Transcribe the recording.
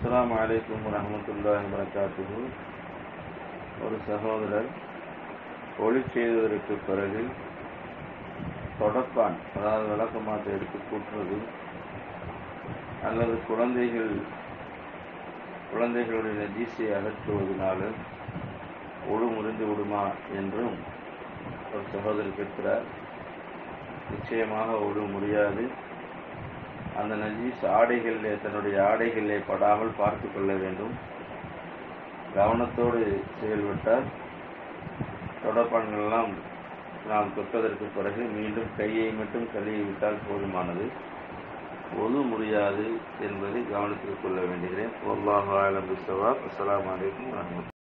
அஸ்ஸலாமு அலைக்கும் வரஹ்மத்துல்லாஹி வரகாத்துஹு ஒரு சகோதரர் ஒளி செய்ததற்கு பிறகு தொடப்பான் அதாவது விளக்கமாத்தை எடுத்து கூட்டுறது அல்லது குழந்தைகள் குழந்தைகளுடைய நஜீஸை அகற்றுவதனால ஒழு முறிந்து விடுமா என்றும் ஒரு சகோதரர் கேட்கிறார் நிச்சயமாக ஒழு முடியாது அந்த நஜீஸ் ஆடைகளிலே தன்னுடைய ஆடைகளிலே படாமல் பார்த்து கொள்ள வேண்டும் கவனத்தோடு செயல்பட்டால் தொடர்பான்களெல்லாம் நாம் தொட்டதற்கு பிறகு மீண்டும் கையை மட்டும் கழுவி விட்டால் போதுமானது ஒது முடியாது என்பதை கவனத்தில் கொள்ள வேண்டுகிறேன் அல்லாஹ் ஆலம் பிஸ்ஸவாப் அஸ்ஸலாமு அலைக்கும் வரஹ்மத்துல்லாஹி